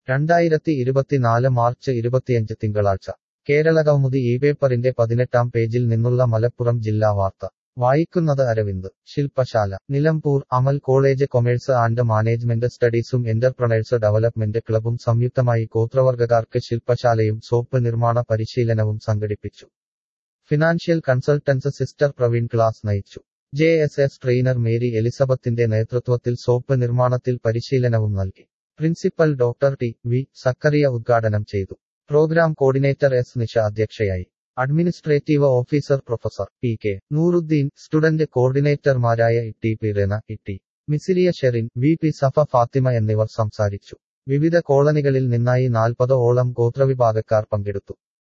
രണ്ടായിരത്തി ഇരുപത്തിനാല് മാർച്ച് ഇരുപത്തിയഞ്ച് തിങ്കളാഴ്ച കേരളകൗമുദി ഈ പേപ്പറിന്റെ പതിനെട്ടാം പേജിൽ നിന്നുള്ള മലപ്പുറം ജില്ലാ വാർത്ത വായിക്കുന്നത് അരവിന്ദ് ശില്പശാല Nilambur Amal college commerce and management സ്റ്റഡീസും എന്റർപ്രണേഴ്സ് ഡെവലപ്മെന്റ് ക്ലബും സംയുക്തമായി ഗോത്രവർഗക്കാർക്ക് ശില്പശാലയും സോപ്പ് നിർമ്മാണ പരിശീലനവും സംഘടിപ്പിച്ചു financial consultants sister Praveen class നയിച്ചു J S S trainer Mary എലിസബത്തിന്റെ നേതൃത്വത്തിൽ സോപ്പ് നിർമ്മാണത്തിൽ പരിശീലനവും നൽകി principal doctor T V Zachariah ഉദ്ഘാടനം ചെയ്തു പ്രോഗ്രാം കോർഡിനേറ്റർ എസ് നിഷ അധ്യക്ഷയായി administrative officer professor P K Nooruddin student കോർഡിനേറ്റർമാരായ Itty P Rena Itty Misiliya Sherin V P Safa Fathima എന്നിവർ സംസാരിച്ചു വിവിധ കോളനികളിൽ നിന്നായി നാൽപ്പത് ഓളം ഗോത്രവിഭാഗക്കാർ പങ്കെടുത്തു